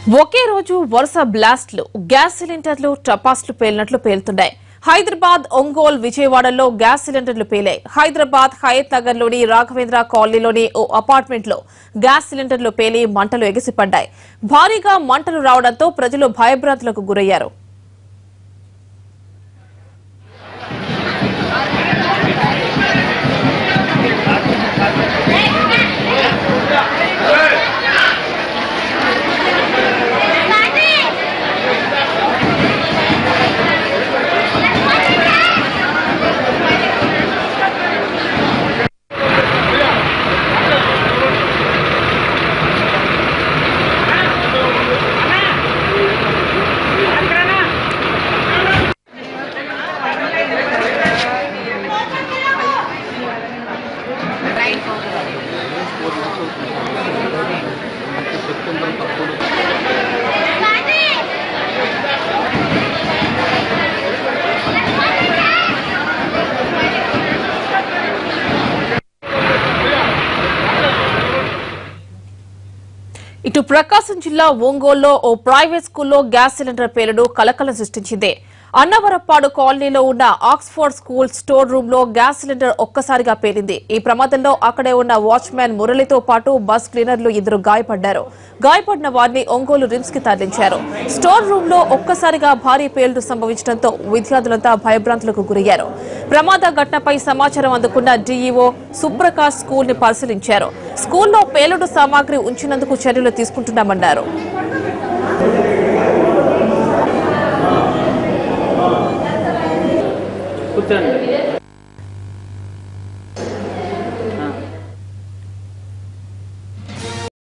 ఒకే రోజు వరుస బ్లాస్ట్లు గ్యాస్ సిలిండర్లు టపాస్లు పేలినట్లు పేలుతున్నాయి హైదరాబాద్ ఒంగోల్ విజయవాడలో గ్యాస్ సిలిండర్లు పేలాయి హైదరాబాద్ హయత్ నగర్ లోని రాఘవేంద్ర కాలనీలోని ఓ అపార్ట్మెంట్ లో గ్యాస్ సిలిండర్లు పేలి మంటలు ఎగిసిపడ్డాయి భారీగా మంటలు రావడంతో ప్రజలు భయభ్రాంతులకు గురయ్యారు ఇటు ప్రకాశం జిల్లా ఒంగోలులో ఓ ప్రైవేట్ స్కూల్లో గ్యాస్ సిలిండర్ పేలుడు కలకలం సృష్టించింది అన్నవరప్పాడు కాలనీలో ఉన్న ఆక్స్ఫోర్డ్ స్కూల్ స్టోర్ రూమ్ లో గ్యాస్ సిలిండర్ ఒక్కసారిగా పేలింది ఈ ప్రమాదంలో అక్కడే ఉన్న వాచ్మ్యాన్ మురళితో పాటు బస్ క్లీనర్లు ఇద్దరు గాయపడ్డారు గాయపడిన వారిని ఒంగోలు రిమ్స్ కి తరలించారు స్టోర్ రూమ్ లో ఒక్కసారిగా భారీ పేలుడు సంభవించడంతో విద్యార్థులంతా భయభ్రాంతులకు గురయ్యారు ప్రమాద ఘటనపై సమాచారం అందుకున్న డీఈఓ సుప్రకాష్ స్కూల్ ని పరిశీలించారు స్కూల్లో పేలుడు సామాగ్రి ఉంచినందుకు చర్యలు తీసుకుంటున్నామన్నారు కూర్చోండి